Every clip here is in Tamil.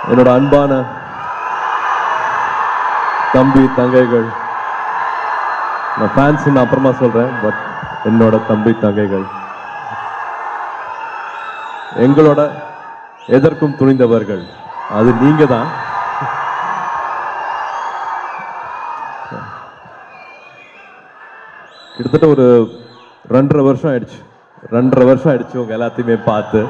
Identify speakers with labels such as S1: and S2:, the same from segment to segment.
S1: என்னோட அன்பான தம்பி தங்கைகள் நான் ஃபேன்ஸ் நான் அப்புறமா சொல்றேன் பட் என்னோட தம்பி தங்கைகள் எங்களோட எதற்கும் துணிந்தவர்கள் அது நீங்க தான் கிட்டத்தட்ட ஒரு ரெண்டரை வருஷம் ஆயிடுச்சு ரெண்டரை வருஷம் ஆயிடுச்சு உங்க எல்லாத்தையுமே பார்த்து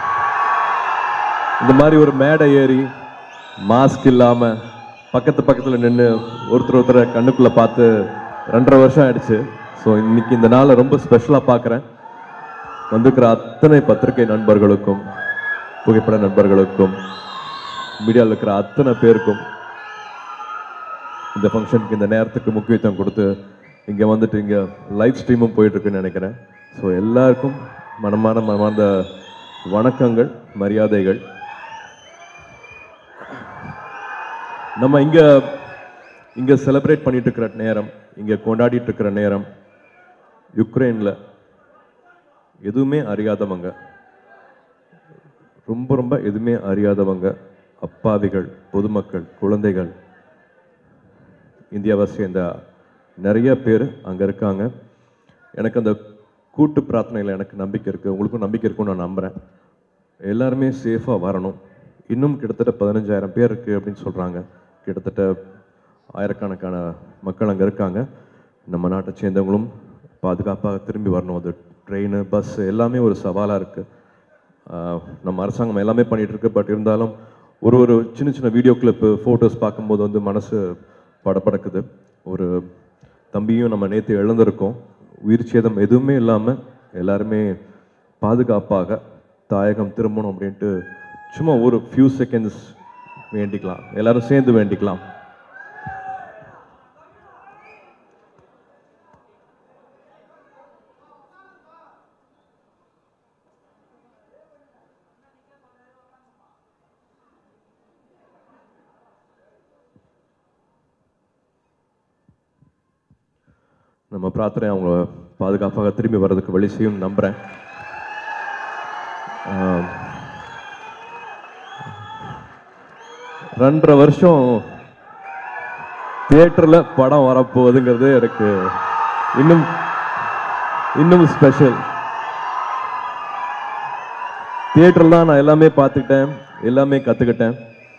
S1: இந்த மாதிரி ஒரு மேடை ஏறி மாஸ்க் இல்லாம பக்கத்து பக்கத்துல நின்று ஒருத்தர் ஒருத்தரை கண்ணுக்குள்ள பார்த்து ரெண்டரை வருஷம் ஆயிடுச்சு ஸோ இன்னைக்கு இந்த நாளை ரொம்ப ஸ்பெஷலாக பார்க்குறேன் வந்திருக்கிற அத்தனை பத்திரிகை நண்பர்களுக்கும் புகைப்பட நண்பர்களுக்கும் மீடியாவில் இருக்கிற அத்தனை பேருக்கும் இந்த ஃபங்க்ஷனுக்கு இந்த நேரத்துக்கு முக்கியத்துவம் கொடுத்து இங்கே வந்துட்டு இங்கே லைவ் ஸ்ட்ரீமும் போயிட்டு இருக்குன்னு நினைக்கிறேன் ஸோ எல்லாருக்கும் மனமான மனமார்ந்த வணக்கங்கள் மரியாதைகள் நம்ம இங்க இங்க செலிப்ரேட் பண்ணிட்டு இருக்கிற நேரம் இங்க கொண்டாடிட்டு இருக்கிற நேரம் யுக்ரைன்ல எதுவுமே அறியாதவங்க ரொம்ப ரொம்ப எதுவுமே அறியாதவங்க அப்பாவிகள் பொதுமக்கள் குழந்தைகள் இந்தியாவை சேர்ந்த நிறைய பேர் அங்க இருக்காங்க எனக்கு அந்த கூட்டு பிரார்த்தனையில் எனக்கு நம்பிக்கை இருக்கு உங்களுக்கும் நம்பிக்கை இருக்கும்னு நான் நம்புறேன் எல்லாருமே சேஃபாக வரணும் இன்னும் கிட்டத்தட்ட பதினஞ்சாயிரம் பேர் இருக்கு அப்படின்னு சொல்றாங்க கிட்டத்தட்ட ஆயிரக்கணக்கான மக்கள் அங்கே இருக்காங்க நம்ம நாட்டை சேர்ந்தவங்களும் பாதுகாப்பாக திரும்பி வரணும் அது ட்ரெயின் பஸ் எல்லாமே ஒரு சவாலாக இருக்கு ஆஹ் நம்ம அரசாங்கம் எல்லாமே பண்ணிட்டு இருக்கு பட் இருந்தாலும் ஒரு ஒரு சின்ன சின்ன வீடியோ கிளிப்பு ஃபோட்டோஸ் பார்க்கும்போது வந்து மனசு படபடக்குது ஒரு தம்பியும் நம்ம நேற்று இழந்திருக்கோம் உயிர் சேதம் எதுவுமே இல்லாமல் எல்லாருமே பாதுகாப்பாக தாயகம் திரும்பணும் அப்படின்ட்டு சும்மா ஒரு ஃபியூ செகண்ட்ஸ் வேண்டிக்கலாம் எல்லாரும் சேர்ந்து வேண்டிக்கலாம் நம்ம பிரார்த்தனை அவங்க பாதுகாப்பாக திரும்பி வர்றதுக்கு வழி செய்யும் நம்புறேன் ஆம். ரெண்டரை வருஷம் தியேட்டர்ல படம் வரப்போகுதுங்கிறது எனக்கு இன்னும் இன்னும் ஸ்பெஷல் தியேட்டர்ல தான் நான் எல்லாமே பார்த்துக்கிட்டேன் எல்லாமே கத்துக்கிட்டேன்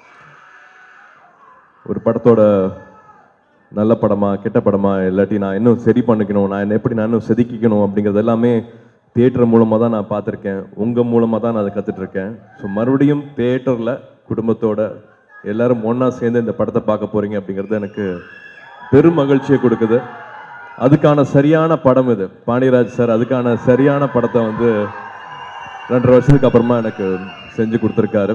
S1: ஒரு படத்தோட நல்ல படமா கெட்ட படமா இல்லாட்டி நான் இன்னும் சரி பண்ணிக்கணும் நான் என்ன எப்படி நான் இன்னும் செதுக்கிக்கணும் அப்படிங்கிறது எல்லாமே தியேட்டர் மூலமாக தான் நான் பார்த்துருக்கேன் உங்கள் மூலமாக தான் நான் அதை கற்றுட்டு இருக்கேன் ஸோ மறுபடியும் தியேட்டரில் குடும்பத்தோட எல்லாரும் ஒன்றா சேர்ந்து இந்த படத்தை பார்க்க போறீங்க அப்படிங்கிறது எனக்கு பெரும் மகிழ்ச்சியை கொடுக்குது அதுக்கான சரியான படம் இது பாண்டியராஜ் சார் அதுக்கான சரியான படத்தை வந்து ரெண்டரை வருஷத்துக்கு அப்புறமா எனக்கு செஞ்சு கொடுத்துருக்காரு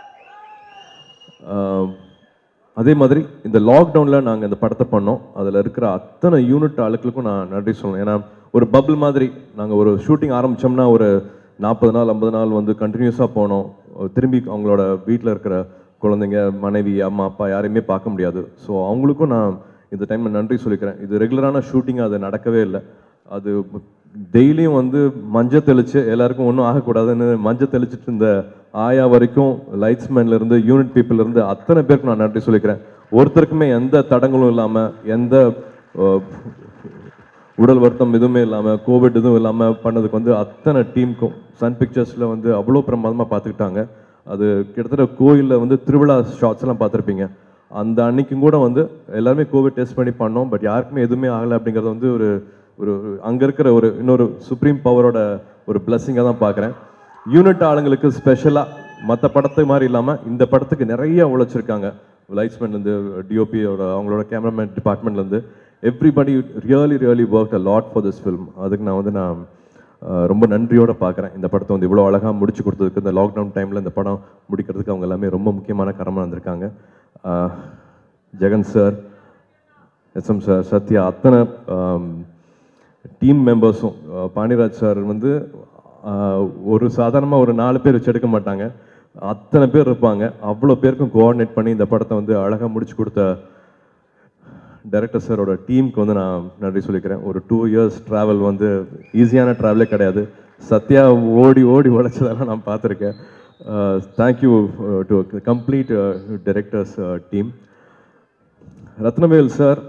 S1: ஆஹ் அதே மாதிரி இந்த லாக்டவுனில் நாங்கள் இந்த படத்தை பண்ணோம் அதில் இருக்கிற அத்தனை யூனிட் ஆளுக்களுக்கும் நான் நன்றி சொல்லணும் ஏன்னா ஒரு பபிள் மாதிரி நாங்கள் ஒரு ஷூட்டிங் ஆரம்பித்தோம்னா ஒரு நாற்பது நாள் ஐம்பது நாள் வந்து கண்டினியூஸாக போனோம் திரும்பி அவங்களோட வீட்டில் இருக்கிற குழந்தைங்க மனைவி அம்மா அப்பா யாரையுமே பார்க்க முடியாது ஸோ அவங்களுக்கும் நான் இந்த டைமில் நன்றி சொல்லிக்கிறேன் இது ரெகுலரான ஷூட்டிங் அது நடக்கவே இல்லை அது டெய்லியும் வந்து மஞ்சள் தெளிச்சு எல்லாருக்கும் ஒன்றும் ஆகக்கூடாதுன்னு மஞ்சள் தெளிச்சிட்டு இருந்த ஆயா வரைக்கும் லைட்ஸ்மேன்ல இருந்து யூனிட் பீப்புள்ல இருந்து அத்தனை பேருக்கு நான் நன்றி சொல்லிக்கிறேன் ஒருத்தருக்குமே எந்த தடங்களும் இல்லாம எந்த அஹ், உடல் வருத்தம் எதுவுமே இல்லாம கோவிட் எதுவும் இல்லாம பண்ணதுக்கு வந்து அத்தனை டீமுக்கும் சன் பிக்சர்ஸ்ல வந்து அவ்வளோ பிரமாதமா பார்த்துக்கிட்டாங்க அது கிட்டத்தட்ட கோயில்ல வந்து திருவிழா ஷாட்ஸ் எல்லாம் பார்த்துருப்பீங்க அந்த அன்னைக்கும் கூட வந்து எல்லாருமே கோவிட் டெஸ்ட் பண்ணி பண்ணோம் பட் யாருக்குமே எதுவுமே ஆகலை அப்படிங்கிறது வந்து ஒரு ஒரு ஒரு- அங்க இருக்கிற ஒரு இன்னொரு சுப்ரீம் பவரோட ஒரு பிளஸ்ஸிங்காக தான் பார்க்குறேன் யூனிட் ஆளுங்களுக்கு ஸ்பெஷலாக மற்ற படத்து மாதிரி இல்லாமல் இந்த படத்துக்கு நிறைய உழைச்சிருக்காங்க லைட்ஸ்மேன்லேருந்து டிஓபியோட அவங்களோட கேமராமேன் டிபார்ட்மெண்ட்லேருந்து everybody really really work a lot for this film அதுக்கு நான் வந்து நான் அஹ், ரொம்ப நன்றியோட பார்க்குறேன் இந்த படத்தை வந்து இவ்வளோ அழகாக முடிச்சு கொடுத்ததுக்கு இந்த லாக்டவுன் டைமில் இந்த படம் முடிக்கிறதுக்கு அவங்க எல்லாமே ரொம்ப முக்கியமான கடமை வந்திருக்காங்க அஹ், Jagan sir S M sir Sathya அத்தனை டீம் மெம்பர்ஸும் பாண்டியராஜ் சார் வந்து ஆஹ், ஒரு சாதாரணமாக ஒரு நாலு பேர் வச்சு எடுக்க மாட்டாங்க அத்தனை பேர் இருப்பாங்க அவ்வளோ பேருக்கும் கோஆர்டினேட் பண்ணி இந்த படத்தை வந்து அழகாக முடிச்சு கொடுத்த டைரக்டர் சாரோட டீமுக்கு வந்து நான் நன்றி சொல்லிக்கிறேன் ஒரு டூ இயர்ஸ் ட்ராவல் வந்து ஈஸியான ட்ராவலே கிடையாது சத்யா ஓடி ஓடி உழைச்சதெல்லாம் நான் பார்த்துருக்கேன் thank you to complete directors team Rathnavel sir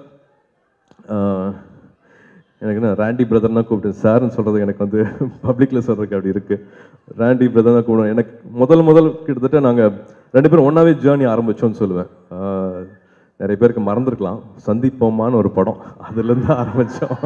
S1: எனக்கு என்ன ராண்டி பிரதர்னா கூப்பிட்டேன் சார்னு சொல்கிறது எனக்கு வந்து பப்ளிக்கில் சொல்கிறதுக்கு அப்படி இருக்குது ராண்டி பிரதர் தான் கூப்பிடுவோம் எனக்கு முதல் முதல் கிட்டத்தட்ட நாங்கள் ரெண்டு பேரும் ஒன்றாவே ஜேர்னி ஆரம்பித்தோம்னு சொல்லுவேன் ஆஹ் நிறைய பேருக்கு மறந்துருக்கலாம் சந்திப்போமான்னு ஒரு படம் அதுலேருந்து ஆரம்பித்தோம்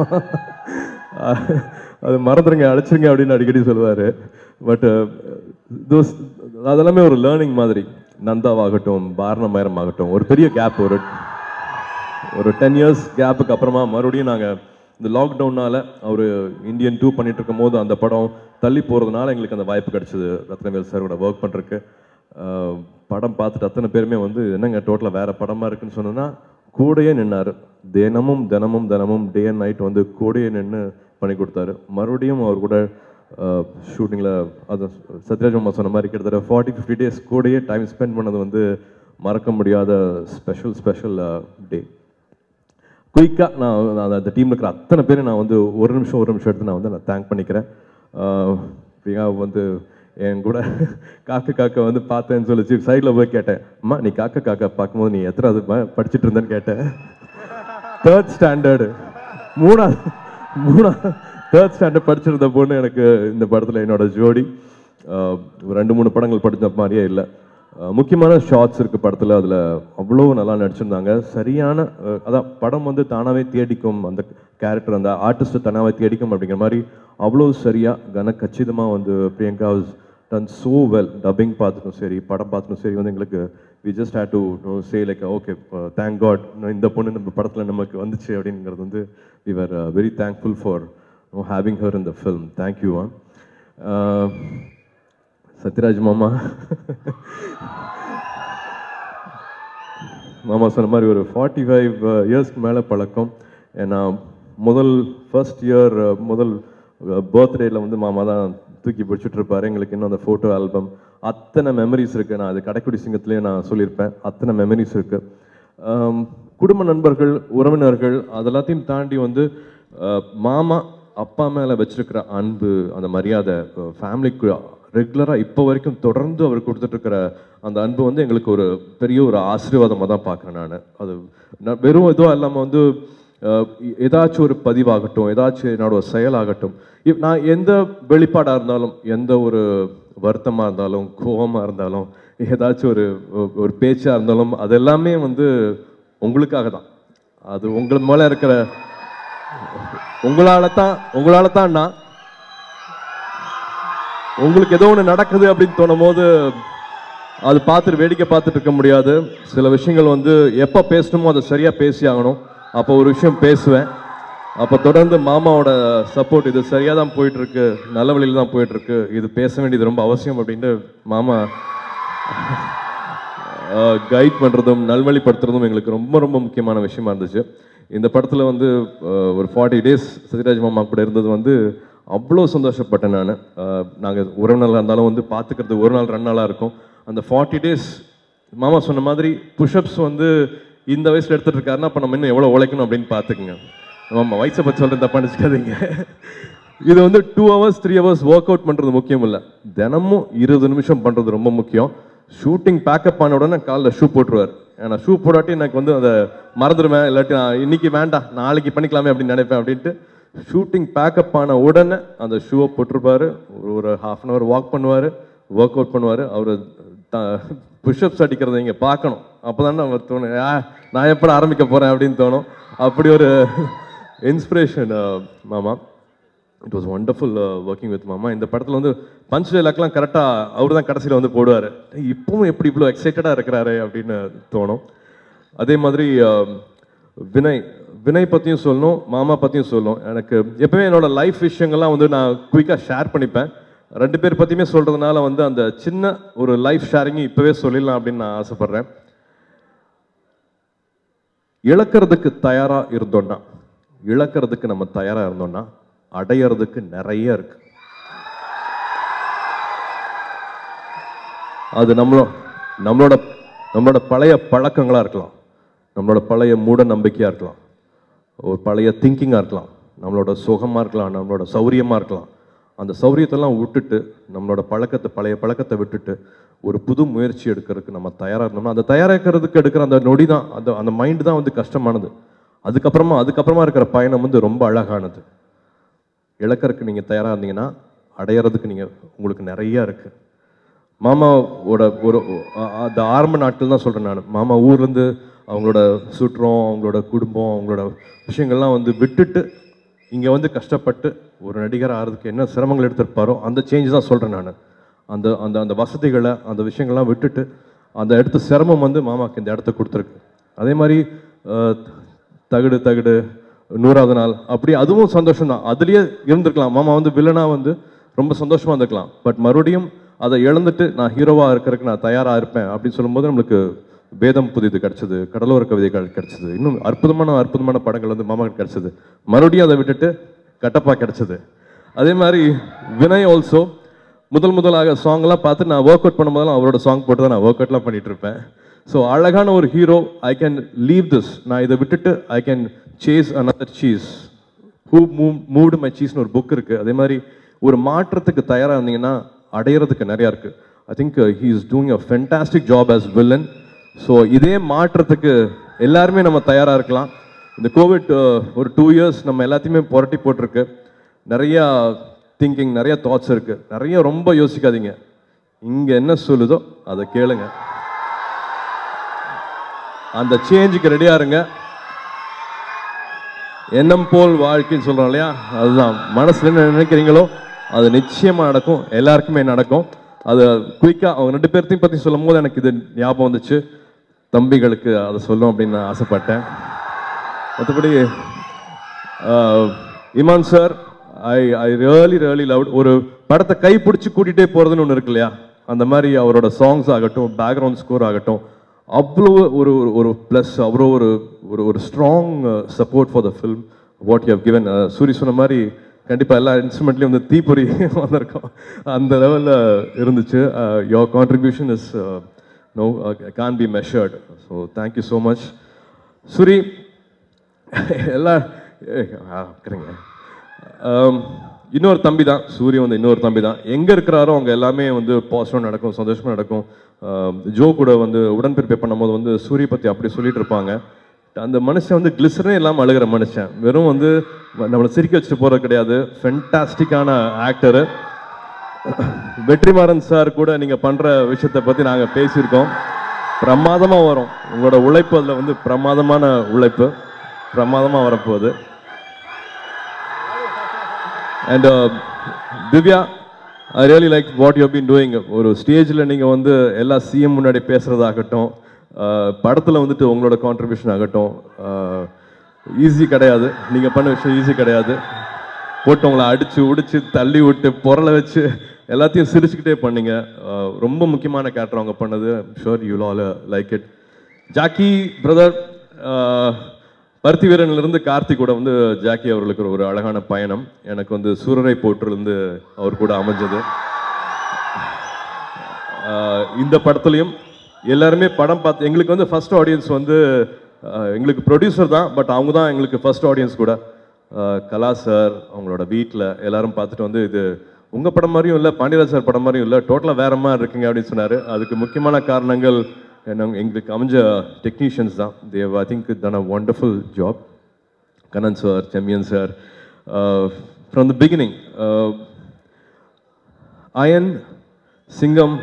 S1: அது மறந்துருங்க அழைச்சிருங்க அப்படின்னு அடிக்கடி சொல்லுவார் பட் தோஸ் அதெல்லாமே ஒரு லேர்னிங் மாதிரி நந்தாவாகட்டும் பாரணமயரம் ஆகட்டும் ஒரு பெரிய கேப் ஒரு ஒரு டென் இயர்ஸ் கேப்புக்கு அப்புறமா மறுபடியும் நாங்கள் இந்த லாக்டவுனால் அவர் இந்தியன் டூ பண்ணிட்டு இருக்கும் போது அந்த படம் தள்ளி போகிறதுனால எங்களுக்கு அந்த வாய்ப்பு கிடைச்சது ரத்னவேல் சாரோட ஒர்க் பண்ணுறதுக்கு படம் பார்த்துட்டு அத்தனை பேருமே வந்து என்னங்க டோட்டலாக வேற படமாக இருக்குன்னு சொன்னோன்னா கூடயே நின்னார் தினமும் தினமும் தினமும் டே அண்ட் நைட் வந்து கூடயே நின்று பண்ணி கொடுத்தாரு மறுபடியும் அவர் கூட ஷூட்டிங்கில் அது சத்யராஜ் மாமா சொன்ன மாதிரி கிட்டத்தட்ட ஃபார்ட்டி ஃபிஃப்டி டேஸ் கூடயே டைம் ஸ்பெண்ட் பண்ணது வந்து மறக்க முடியாத ஸ்பெஷல் ஸ்பெஷல் டே குயிக்காக நான் நான் அந்த டீமில் இருக்கிற அத்தனை பேரும் நான் வந்து ஒரு நிமிஷம் ஒரு நிமிஷம் எடுத்து நான் வந்து நான் தேங்க் பண்ணிக்கிறேன் ஆஹ் பிரியா வந்து என் கூட காக்க காக்க வந்து பார்த்தேன்னு சொல்லிச்சு சைடில் போய் கேட்டேன் அம்மா நீ காக்க காக்க பார்க்கும்போது நீ எத்தனாவது ப- படிச்சிட்டு இருந்தேன்னு கேட்டேன் தேர்ட் ஸ்டாண்டர்டு மூணாவது மூணாவது தேர்ட் ஸ்டாண்டர்ட் படிச்சிருந்த பொண்ணு எனக்கு இந்த படத்தில் என்னோட ஜோடி ஆஹ் ரெண்டு மூணு படங்கள் படித்த மாதிரியே இல்லை ஆஹ் முக்கியமான ஷார்ட்ஸ் இருக்கு படத்தில் அதில் அவ்வளோ நல்லா நடிச்சிருந்தாங்க சரியான ஆஹ் அதான் படம் வந்து தானாகவே தேடிக்கும் அந்த கேரக்டர் அந்த ஆர்டிஸ்ட்டை தானாகவே தேடிக்கும் அப்படிங்கிற மாதிரி அவ்வளோ சரியாக கன கச்சிதமாக வந்து Priyanka was done so well dubbing பார்த்துட்டும் சரி படம் பார்த்துட்டும் சரி வந்து எங்களுக்கு we just had to say like okay thank God இந்த பொண்ணு நம்ம படத்தில் நமக்கு வந்துச்சு அப்படிங்கிறது வந்து we are very thankful for having her in the film thank you Sathyaraj மாமா மாமா சொன்ன மாதிரி ஒரு ஃபார்ட்டி ஃபைவ் இயர்ஸ்க்கு மேலே பழக்கம் ஏன்னா முதல் ஃபர்ஸ்ட் இயர் முதல் பர்த்டேல வந்து மாமா தான் தூக்கி பிடிச்சிட்டு இருப்பாரு எங்களுக்கு இன்னும் அந்த ஃபோட்டோ ஆல்பம் அத்தனை மெமரிஸ் இருக்கு நான் அது கடைக்குடி சிங்கத்திலேயே நான் சொல்லியிருப்பேன் அத்தனை மெமரிஸ் இருக்கு ஆம், குடும்ப நண்பர்கள் உறவினர்கள் அதெல்லாத்தையும் தாண்டி வந்து அஹ், மாமா அப்பா மேலே வச்சிருக்கிற அன்பு அந்த மரியாதை ஃபேமிலிக்கு ரெகுலராக இப்போ வரைக்கும் தொடர்ந்து அவர் கொடுத்துட்டு இருக்கிற அந்த அன்பு வந்து எங்களுக்கு ஒரு பெரிய ஒரு ஆசீர்வாதமாக தான் பார்க்குறேன் நான் அது நான் வெறும் இதுவாக இல்லாமல் வந்து அஹ், ஏதாச்சும் ஒரு பதிவாகட்டும் ஏதாச்சும் என்னோட ஒரு செயலாகட்டும் இப் நான் எந்த வெளிப்பாடாக இருந்தாலும் எந்த ஒரு வருத்தமாக இருந்தாலும் கோபமாக இருந்தாலும் ஏதாச்சும் ஒரு ஒரு பேச்சாக இருந்தாலும் அது எல்லாமே வந்து உங்களுக்காக தான் அது உங்கள் மேலே இருக்கிற உங்களால தான் உங்களால தான் நான் உங்களுக்கு ஏதோ ஒன்று நடக்குது அப்படின்னு தோணும் போது அது பார்த்துட்டு வேடிக்கை பார்த்துட்டு இருக்க முடியாது சில விஷயங்கள் வந்து எப்போ பேசணுமோ அதை சரியாக பேசி ஆகணும் அப்போ ஒரு விஷயம் பேசுவேன் அப்போ தொடர்ந்து மாமாவோட சப்போர்ட் இது சரியாக தான் போயிட்டு இருக்கு நல்ல வழியில் தான் போயிட்டு இருக்கு இது பேச வேண்டியது ரொம்ப அவசியம் அப்படின்ட்டு மாமா கைட் பண்ணுறதும் நல்வழிப்படுத்துறதும் எங்களுக்கு ரொம்ப ரொம்ப முக்கியமான விஷயமா இருந்துச்சு இந்த படத்தில் வந்து அஹ், ஒரு ஃபார்ட்டி டேஸ் சத்யராஜ் மாமா கூட இருந்தது வந்து அவ்வளோ சந்தோஷப்பட்டேன் நான் நாங்கள் உறவினர்களாக இருந்தாலும் வந்து பார்த்துக்கிறது ஒரு நாள் ரெண்டு நாளாக இருக்கும் அந்த ஃபார்ட்டி டேஸ் மாமா சொன்ன மாதிரி புஷ்அப்ஸ் வந்து இந்த வயசில் எடுத்துட்டு இருக்காருன்னா அப்போ நம்ம இன்னும் எவ்வளோ உழைக்கணும் அப்படின்னு பார்த்துக்குங்க ஆமாம் வயசை பற்றி சொல்கிறேன் தப்பா நினச்சிக்காதீங்க இது வந்து two hours three hours work out பண்ணுறது முக்கியம் இல்லை தினமும் இருபது நிமிஷம் பண்ணுறது ரொம்ப முக்கியம் ஷூட்டிங் பேக்கப் ஆன உடனே காலில் ஷூ போட்டுருவார் ஏன்னா ஷூ போடாட்டி எனக்கு வந்து அதை மறந்துடுவேன் இல்லாட்டி நான் இன்னைக்கு வேண்டாம் நாளைக்கு பண்ணிக்கலாமே அப்படின்னு நினைப்பேன் அப்படின்ட்டு ஷூட்டிங் பேக்கப் ஆன உடனே அந்த ஷூவை போட்டிருப்பாரு ஒரு ஒரு ஹாஃப் அன் ஹவர் வாக் பண்ணுவார் ஒர்க் அவுட் பண்ணுவார் அவர் புஷ்அப்ஸ் அடிக்கிறத இங்கே பார்க்கணும் அப்போ தானே அவர் தோணும் "ஆ, நான் எப்போ ஆரம்பிக்க போகிறேன் அப்படின்னு தோணும் அப்படி ஒரு இன்ஸ்பிரேஷன் மாமா it was wonderful working with மாமா இந்த படத்தில் வந்து பஞ்ச் டைலாக்லாம் கரெக்டாக அவர் தான் கடைசியில் வந்து போடுவார் இப்பவும் எப்படி இவ்வளோ எக்ஸைட்டடாக இருக்கிறாரு அப்படின்னு தோணும் அதே மாதிரி uh, வினய் வினய் பற்றியும் சொல்லணும் மாமா பற்றியும் சொல்லணும் எனக்கு எப்பவுமே என்னோட லைஃப் விஷயங்கள்லாம் வந்து நான் குயிக்காக ஷேர் பண்ணிப்பேன் ரெண்டு பேர் பற்றியுமே சொல்கிறதுனால வந்து அந்த சின்ன ஒரு லைஃப் ஷேரிங்கும் இப்போவே சொல்லிடலாம் அப்படின்னு நான் ஆசைப்பட்றேன் இழக்கிறதுக்கு தயாரா இருந்தோம்னா இழக்கிறதுக்கு நம்ம தயாரா இருந்தோம்னா அடையறதுக்கு நிறைய இருக்கு அது நம்மளோ நம்மளோட நம்மளோட பழைய பழக்கங்களா இருக்கலாம் நம்மளோட பழைய மூட நம்பிக்கையா இருக்கலாம் ஒரு பழைய திங்கிங்கா இருக்கலாம் நம்மளோட சுகமா இருக்கலாம் நம்மளோட சௌரியமா இருக்கலாம் அந்த சௌரியத்தெல்லாம் விட்டுட்டு நம்மளோட பழக்கத்தை பழைய பழக்கத்தை விட்டுட்டு ஒரு புது முயற்சி எடுக்கிறதுக்கு நம்ம தயாராக இருந்தோம்னா அந்த தயாராகிறதுக்கு எடுக்கிற அந்த நொடி தான் அந்த அந்த மைண்டு தான் வந்து கஷ்டமானது அதுக்கப்புறமா அதுக்கப்புறமா இருக்கிற பயணம் வந்து ரொம்ப அழகானது இழக்கறதுக்கு நீங்கள் தயாராக இருந்தீங்கன்னா அடையறதுக்கு நீங்கள் உங்களுக்கு நிறைய இருக்கு மாமாவோட ஒரு அ- அந்த ஆரம்ப நாட்கள் தான் சொல்கிறேன் நான் மாமா ஊர்லேருந்து அவங்களோட சுற்றம் அவங்களோட குடும்பம் அவங்களோட விஷயங்கள்லாம் வந்து விட்டுட்டு இங்கே வந்து கஷ்டப்பட்டு ஒரு நடிகர் ஆகிறதுக்கு என்ன சிரமங்கள் எடுத்திருப்பாரோ அந்த சேஞ்ச் தான் சொல்கிறேன் நான் அந்த அந்த அந்த வசதிகளை அந்த விஷயங்கள்லாம் விட்டுட்டு அந்த எடுத்த சிரமம் வந்து மாமாக்கு இந்த இடத்த கொடுத்துருக்கு அதே மாதிரி அஹ், தகுடு தகுடு நூறாவது நாள் அப்படி அதுவும் சந்தோஷம் தான் அதுலயே இருந்திருக்கலாம் மாமா வந்து வில்லனா வந்து ரொம்ப சந்தோஷமா இருந்திருக்கலாம் பட் மறுபடியும் அதை இழந்துட்டு நான் ஹீரோவா இருக்கிறதுக்கு நான் தயாரா இருப்பேன் அப்படின்னு சொல்லும்போது நம்மளுக்கு வேதம் புதிது கிடைச்சது கடலோர கவிதைகள் கிடைச்சது இன்னும் அற்புதமான அற்புதமான படங்கள் வந்து மாமா கிடைச்சது மறுபடியும் அதை விட்டுட்டு கட்டப்பா கிடைச்சது அதே மாதிரி வினய் ஆல்சோ முதல் முதலாக சாங்லாம் பார்த்து நான் ஒர்க் அவுட் பண்ணும்போதெல்லாம் அவரோட சாங் போட்டு தான் நான் ஒர்க் அவுட்லாம் பண்ணிட்டு இருப்பேன் ஸோ அழகான ஒரு hero I can leave this நான் இதை விட்டுட்டு I can chase another cheese who move moved my சீஸ்னு ஒரு புக் இருக்கு அதே மாதிரி ஒரு மாற்றத்துக்கு தயாராக இருந்தீங்கன்னா அடையிறதுக்கு நிறையா இருக்கு I think he is doing a fantastic job as villain so இதே மாற்றத்துக்கு எல்லாருமே நம்ம தயாராக இருக்கலாம் இந்த கோவிட் ஒரு டூ இயர்ஸ் நம்ம எல்லாத்தையுமே புரட்டி போட்டிருக்கு நிறையா திங்கிங் நிறைய தாட்ஸ் இருக்கு நிறைய ரொம்ப யோசிக்காதீங்க இங்க என்ன சொல்லுதோ அதை கேளுங்க அந்த சேஞ்சுக்கு ரெடியா இருங்க எண்ணம் போல் வாழ்க்கைன்னு சொல்றோம் இல்லையா அதுதான் மனசுல என்ன நினைக்கிறீங்களோ அது நிச்சயமா நடக்கும் எல்லாருக்குமே நடக்கும் அது குயிக்கா அவங்க ரெண்டு பேர்த்தையும் பத்தி சொல்லும் போது எனக்கு இது ஞாபகம் வந்துச்சு தம்பிகளுக்கு அதை சொல்லும் அப்படின்னு நான் ஆசைப்பட்டேன் மற்றபடி ஆஹ், Imman sir I I really really love ஒரு படத்தை கைப்பிடிச்சு கூட்டிகிட்டே போகிறதுன்னு ஒன்று இருக்கு இல்லையா அந்த மாதிரி அவரோட சாங்ஸ் ஆகட்டும் பேக்ரவுண்ட் ஸ்கோர் ஆகட்டும் அவ்வளோ ஒரு ஒரு- ஒரு ப்ளஸ் அவ்வளோ ஒரு ஒரு ஒரு strong support for the film what you have given Soori சொன்ன மாதிரி கண்டிப்பாக எல்லா இன்ஸ்ட்ருமெண்ட்லேயும் வந்து தீப்பொறி வந்திருக்கும் அந்த லெவலில் இருந்துச்சு your contribution is no can be measured so thank you so much Soori எல்லாம் ஏய், ஆ, இருக்கிறேங்க ஆம், இன்னொரு தம்பி தான் சூரியன் வந்து இன்னொரு தம்பி தான் எங்க இருக்கிறாரோ அவங்க எல்லாமே வந்து பாசிட்டிவ் நடக்கும் சந்தோஷமா நடக்கும் ஆம், ஜோ கூட வந்து உடன்பிறப்பை பண்ணும்போது வந்து சூரிய பத்தி அப்படி சொல்லிட்டு இருப்பாங்க அந்த மனுஷன் வந்து கிளிசரே இல்லாமல் அழுகிற மனுஷன் வெறும் வந்து நம்மளை சிரிக்க வச்சுட்டு போறது கிடையாது ஃபென்டாஸ்டிக்கான ஆக்டரு வெற்றிமாறன் சார் கூட நீங்க பண்ற விஷயத்தை பத்தி நாங்க பேசியிருக்கோம் பிரமாதமா வரும் உங்களோட உழைப்பு அதுல வந்து பிரமாதமான உழைப்பு பிரமாதமா வரப்போகுது and Divya I really like what you been doing ஒரு ஸ்டேஜில் நீங்கள் வந்து எல்லா சிஎம் முன்னாடி பேசுகிறதாகட்டும் படத்தில் வந்துட்டு உங்களோட கான்ட்ரிபியூஷன் ஆகட்டும் ஈஸி கிடையாது நீங்கள் பண்ண விஷயம் ஈஸி கிடையாது போட்டு உங்களை அடிச்சு உடிச்சு தள்ளி விட்டு பொருளை வச்சு எல்லாத்தையும் சிரிச்சுக்கிட்டே பண்ணீங்க அஹ், ரொம்ப முக்கியமான கேரக்டர் அவங்க பண்ணது sure you all like it Jackie brother பருத்தி வீரன்லேருந்து கார்த்திக் கூட வந்து ஜாக்கி அவர்களுக்கு ஒரு அழகான பயணம் எனக்கு வந்து சூரரை போற்றிலிருந்து அவர் கூட அமைஞ்சது ஆஹ் இந்த படத்துலையும் எல்லாருமே படம் பார்த்து எங்களுக்கு வந்து ஃபர்ஸ்ட் ஆடியன்ஸ் வந்து ஆஹ் எங்களுக்கு ப்ரொடியூசர் தான் பட் அவங்க தான் எங்களுக்கு ஃபர்ஸ்ட் ஆடியன்ஸ் கூட ஆஹ் கலா சார் அவங்களோட வீட்டில் எல்லாரும் பார்த்துட்டு வந்து இது உங்கள் படம் மாதிரியும் இல்லை பாண்டியராஜ் சார் படம் மாதிரியும் இல்லை டோட்டலாக வேற மாதிரி இருக்குங்க அப்படின்னு சொன்னார் அதுக்கு முக்கியமான காரணங்கள் என்ன- எங்களுக்கு அமைஞ்ச டெக்னீஷியன்ஸ் தான் Dev I think done a wonderful job Kannan sir Semmiyan sir from the beginning Ayan Singam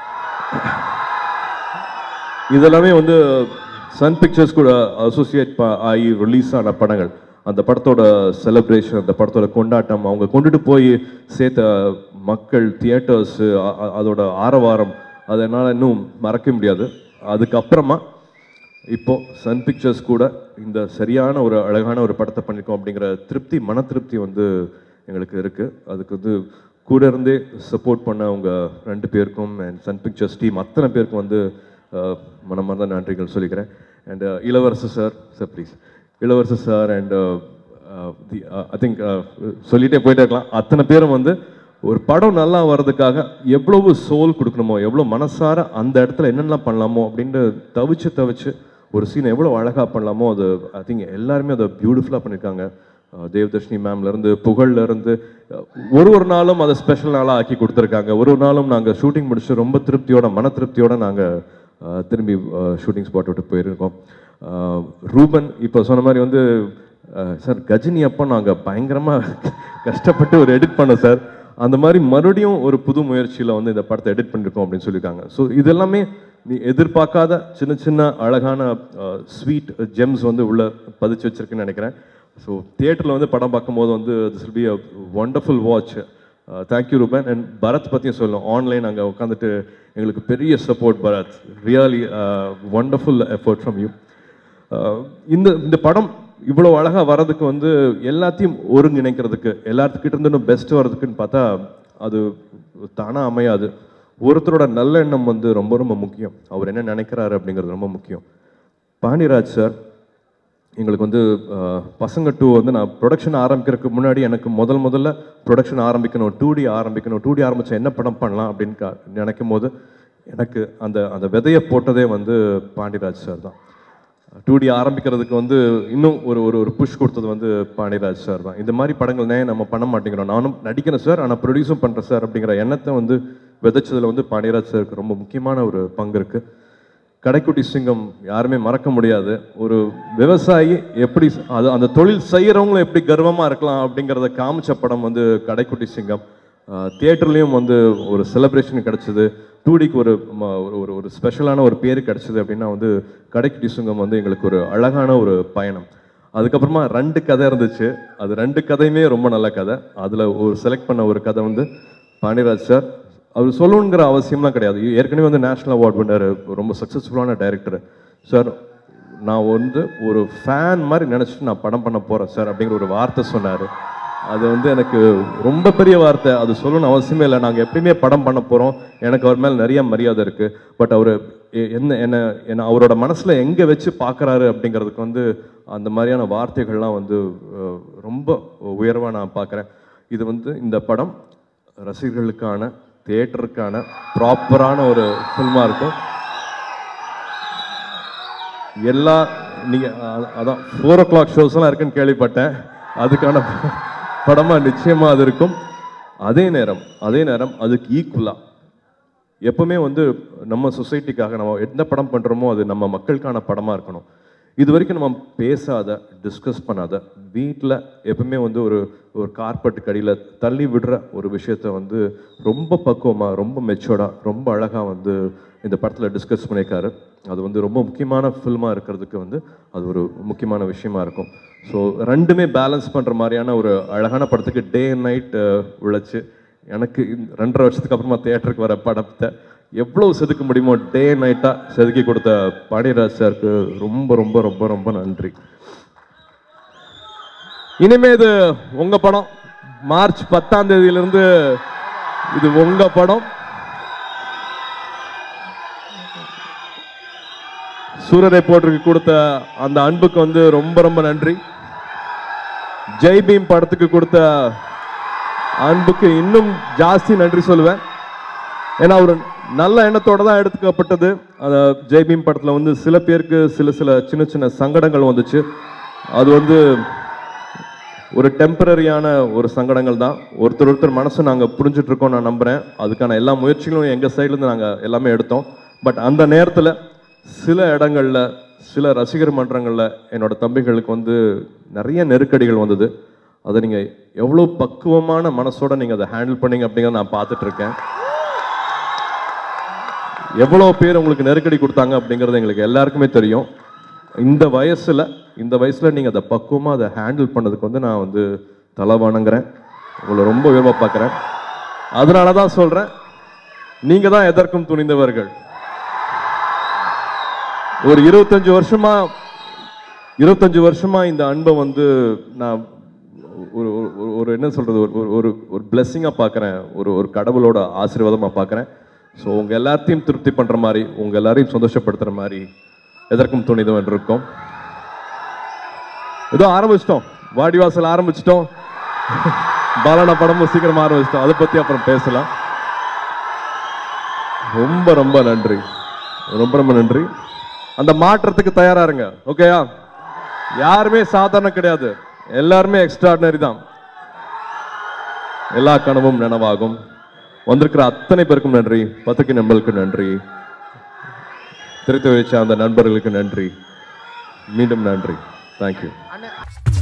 S1: இதெல்லாமே வந்து சன் பிக்சர்ஸ் கூட அசோசியேட் ஆகி ரிலீஸ் ஆன படங்கள் அந்த படத்தோட செலிப்ரேஷன் அந்த படத்தோட கொண்டாட்டம் அவங்க கொண்டுட்டு போய் சேர்த்த மக்கள் தியேட்டர்ஸ் அதோட ஆரவாரம் அதை என்னால் இன்னும் மறக்க முடியாது அதுக்கப்புறமா இப்போ சன் பிக்சர்ஸ் கூட இந்த சரியான ஒரு அழகான ஒரு படத்தை பண்ணிருக்கோம் அப்படிங்கிற திருப்தி மன திருப்தி வந்து எங்களுக்கு இருக்கு அதுக்கு வந்து கூட இருந்தே சப்போர்ட் பண்ண அவங்க ரெண்டு பேருக்கும் அண்ட் சன் பிக்சர்ஸ் டீம் அத்தனை பேருக்கும் வந்து அஹ், மனமார்ந்த நன்றிகள் சொல்லிக்கிறேன் and Ilavarasu sir sir please Ilavarasu sir and I think சொல்லிட்டே போயிட்டே இருக்கலாம் அத்தனை பேரும் வந்து ஒரு படம் நல்லா வர்றதுக்காக எவ்வளவு சோல் கொடுக்கணுமோ எவ்வளோ மனசார அந்த இடத்துல என்னென்னலாம் பண்ணலாமோ அப்படின்ட்டு தவிச்சு தவிச்சு ஒரு சீனை எவ்வளோ அழகாக பண்ணலாமோ அது ஐ திங்க் எல்லாருமே அதை பியூட்டிஃபுல்லாக பண்ணியிருக்காங்க அஹ், தேவதர்ஷினி மேம்ல இருந்து புகழ்ல இருந்து அஹ், ஒரு ஒரு நாளும் அதை ஸ்பெஷல் நாளாக ஆக்கி கொடுத்துருக்காங்க ஒரு ஒரு நாளும் நாங்கள் ஷூட்டிங் முடிச்சு ரொம்ப திருப்தியோட மன திருப்தியோட நாங்கள் திரும்பி ஷூட்டிங் ஸ்பாட் விட்டு போயிருக்கோம் அஹ், ரூபன் இப்போ சொன்ன மாதிரி வந்து அஹ், சார் கஜினி அப்போ நாங்கள் பயங்கரமாக கஷ்டப்பட்டு ஒரு எடிட் பண்ணோம் சார் அந்த மாதிரி மறுபடியும் ஒரு புது முயற்சியில் வந்து இந்த படத்தை எடிட் பண்ணியிருக்கோம் அப்படின்னு சொல்லியிருக்காங்க ஸோ இது எல்லாமே நீ எதிர்பார்க்காத சின்ன சின்ன அழகான ஸ்வீட் ஜெம்ஸ் வந்து உள்ள பதிச்சு வச்சிருக்குன்னு நினைக்கிறேன் ஸோ தியேட்டரில் வந்து படம் பார்க்கும்போது வந்து this will be a wonderful watch thank you Ruben and Bharath பற்றியும் சொல்லணும் ஆன்லைன் அங்கே உட்காந்துட்டு எங்களுக்கு பெரிய support Bharath really wonderful effort from you இந்த இந்த படம் இவ்வளோ அழகாக வர்றதுக்கு வந்து எல்லாத்தையும் ஒருங்கிணைக்கிறதுக்கு எல்லாத்துக்கிட்ட இருந்து இன்னும் பெஸ்ட் வர்றதுக்குன்னு பார்த்தா அது தானாக அமையாது ஒருத்தரோட நல்ல எண்ணம் வந்து ரொம்ப ரொம்ப முக்கியம் அவர் என்ன நினைக்கிறாரு அப்படிங்கிறது ரொம்ப முக்கியம் பாண்டியராஜ் சார் எங்களுக்கு வந்து அஹ், பசங்க டூ வந்து நான் ப்ரொடக்ஷன் ஆரம்பிக்கிறதுக்கு முன்னாடி எனக்கு முதல் முதல்ல ப்ரொடக்ஷன் ஆரம்பிக்கணும் டூ டி ஆரம்பிக்கணும் டூ டி ஆரம்பிச்சா என்ன படம் பண்ணலாம் அப்படின்னு கா- நினைக்கும் போது எனக்கு அந்த அந்த விதையை போட்டதே வந்து பாண்டியராஜ் சார் தான் டூ டி ஆரம்பிக்கிறதுக்கு வந்து இன்னும் ஒரு ஒரு ஒரு புஷ் கொடுத்தது வந்து பாண்டியராஜ் சார் தான் இந்த மாதிரி படங்கள் நேரம் நம்ம பண்ண மாட்டேங்கிறோம் நானும் நடிக்கிறேன் சார் ஆனால் ப்ரொடியூஸும் பண்ணுறேன் சார் அப்படிங்கிற எண்ணத்தை வந்து விதைச்சதுல வந்து பாண்டியராஜ் சாருக்கு ரொம்ப முக்கியமான ஒரு பங்கு இருக்குது கடைக்குட்டி சிங்கம் யாருமே மறக்க முடியாது ஒரு விவசாயி எப்படி அது அந்த தொழில் செய்கிறவங்களும் எப்படி கர்வமாக இருக்கலாம் அப்படிங்கிறத காமிச்ச படம் வந்து கடைக்குட்டி சிங்கம் தியேட்டர்லேயும் வந்து ஒரு செலிப்ரேஷன் கிடச்சிது டூடிக்கு ஒரு ம- ஒரு ஒரு ஒரு ஸ்பெஷலான ஒரு பேர் கிடச்சிது அப்படின்னா வந்து கடைக்குட்டி சிங்கம் வந்து எங்களுக்கு ஒரு அழகான ஒரு பயணம் அதுக்கப்புறமா ரெண்டு கதை இருந்துச்சு அது ரெண்டு கதையுமே ரொம்ப நல்ல கதை அதில் ஒரு செலக்ட் பண்ண ஒரு கதை வந்து பாண்டியராஜ் சார் அவர் சொல்லணுங்கிற அவசியம்லாம் கிடையாது ஏற்கனவே வந்து நேஷனல் அவார்ட் வின்னர் ரொம்ப சக்ஸஸ்ஃபுல்லான டைரக்டர் சார் நான் வந்து ஒரு ஃபேன் மாதிரி நினச்சிட்டு நான் படம் பண்ண போகிறேன் சார் அப்படிங்கிற ஒரு வார்த்தை சொன்னார் அது வந்து எனக்கு ரொம்ப பெரிய வார்த்தை அது சொல்லணும்னு அவசியமே இல்லை நாங்கள் எப்பயுமே படம் பண்ண போகிறோம் எனக்கு அவர் மேலே நிறைய மரியாதை இருக்குது பட் அவர் என்ன என்ன என்ன அவரோட மனசில் எங்கே வச்சு பார்க்குறாரு அப்படிங்கிறதுக்கு வந்து அந்த மாதிரியான வார்த்தைகள்லாம் வந்து அஹ், ரொம்ப உயர்வாக நான் பார்க்குறேன் இது வந்து இந்த படம் ரசிகர்களுக்கான தியேட்டருக்கான ப்ராப்பரான ஒரு ஃபில்மாக இருக்கும் எல்லா நீங்க அ- அதான் ஃபோர் ஓ கிளாக் ஷோஸ்லாம் இருக்குன்னு கேள்விப்பட்டேன் அதுக்கான படமா நிச்சயமா அது இருக்கும் அதே நேரம் அதே நேரம் அதுக்கு ஈக்குவலா எப்பவுமே வந்து நம்ம சொசைட்டிக்காக நம்ம எந்த படம் பண்றோமோ அது நம்ம மக்களுக்கான படமா இருக்கணும் இது வரைக்கும் நம்ம பேசாத டிஸ்கஸ் பண்ணாத வீட்டில் எப்பவுமே வந்து ஒரு ஒரு கார்பெட் கடியில் தள்ளி விடுற ஒரு விஷயத்த வந்து ரொம்ப பக்குவமாக ரொம்ப மெச்சோர்டாக ரொம்ப அழகாக வந்து இந்த படத்தில் டிஸ்கஸ் பண்ணியிருக்காரு அது வந்து ரொம்ப முக்கியமான ஃபில்மாக இருக்கிறதுக்கு வந்து அது ஒரு முக்கியமான விஷயமா இருக்கும் ஸோ ரெண்டுமே பேலன்ஸ் பண்ணுற மாதிரியான ஒரு அழகான படத்துக்கு டே அண்ட் நைட் உழைச்சு எனக்கு இந்த ரெண்டரை வருஷத்துக்கு அப்புறமா தியேட்டருக்கு வர படத்தை எவ்வளவு செதுக்க முடியுமோ டே நைட்டாக செதுக்கி கொடுத்த பாண்டியராஜ் சாருக்கு ரொம்ப ரொம்ப ரொம்ப ரொம்ப நன்றி இனிமே இது உங்க படம் மார்ச் பத்தாம் தேதியிலிருந்து இது உங்க படம் சூரரை போட்டிருக்கு கொடுத்த அந்த அன்புக்கு வந்து ரொம்ப ரொம்ப நன்றி ஜெய் பீம் படத்துக்கு கொடுத்த அன்புக்கு இன்னும் ஜாஸ்தி நன்றி சொல்லுவேன் ஏன்னா ஒரு நல்ல எண்ணத்தோட தான் எடுத்துக்கப்பட்டது அந்த ஜெய் பீம் படத்தில் வந்து சில பேருக்கு சில சில சின்ன சின்ன சங்கடங்கள் வந்துச்சு அது வந்து ஒரு டெம்பரரியான ஒரு சங்கடங்கள் தான் ஒருத்தர் ஒருத்தர் மனசை நாங்கள் புரிஞ்சுட்டு இருக்கோம் நான் நம்புகிறேன் அதுக்கான எல்லா முயற்சிகளும் எங்கள் சைட்லேருந்து நாங்கள் எல்லாமே எடுத்தோம் பட் அந்த நேரத்தில் சில இடங்கள்ல சில ரசிகர் மன்றங்களில் என்னோட தம்பிகளுக்கு வந்து நிறைய நெருக்கடிகள் வந்தது அதை நீங்கள் எவ்வளோ பக்குவமான மனசோட நீங்கள் அதை ஹேண்டில் பண்ணீங்க அப்படிங்கிறத நான் பார்த்துட்டு இருக்கேன் எவ்வளோ பேர் உங்களுக்கு நெருக்கடி கொடுத்தாங்க அப்படிங்கிறது எங்களுக்கு எல்லாருக்குமே தெரியும் இந்த வயசுல இந்த வயசுல நீங்க அதை பக்குவமா அதை ஹேண்டில் பண்ணதுக்கு வந்து நான் வந்து தலை வணங்குறேன் உங்களை ரொம்ப உயர்வா பார்க்குறேன் அதனால தான் சொல்றேன் நீங்க தான் எதற்கும் துணிந்தவர்கள் ஒரு இருபத்தஞ்சு வருஷமா இருபத்தஞ்சு வருஷமா இந்த அன்பை வந்து நான் ஒரு ஒரு- ஒரு- ஒரு என்ன சொல்றது ஒரு ஒரு- ஒரு ஒரு பிளெஸ்ஸிங்காக பார்க்குறேன் ஒரு ஒரு கடவுளோட ஆசீர்வாதமாக பார்க்குறேன் ஸோ உங்க எல்லாத்தையும் திருப்தி பண்ற மாதிரி உங்க எல்லாரையும் சந்தோஷப்படுத்துற மாதிரி எதற்கும் துணிதவன் இருக்கும் ஏதோ ஆரம்பிச்சிட்டோம் வாடிவாசல் ஆரம்பிச்சிட்டோம் பாலானா படமும் சீக்கிரமா ஆரம்பிச்சிட்டோம் அதை பத்தி அப்புறம் பேசலாம் ரொம்ப ரொம்ப நன்றி ரொம்ப ரொம்ப நன்றி அந்த மாற்றத்துக்கு தயாரா இருங்க ஓகேயா யாருமே சாதாரண கிடையாது எல்லாருமே எக்ஸ்ட்ராடினரி தான் எல்லா கனவும் நனவாகும் வந்திருக்கிற அத்தனை பேருக்கும் நன்றி பத்திரிகை நண்பர்களுக்கு நன்றி திருத்த வைச்ச அந்த நண்பர்களுக்கு நன்றி மீண்டும் நன்றி தேங்க்யூ
S2: அண்ணே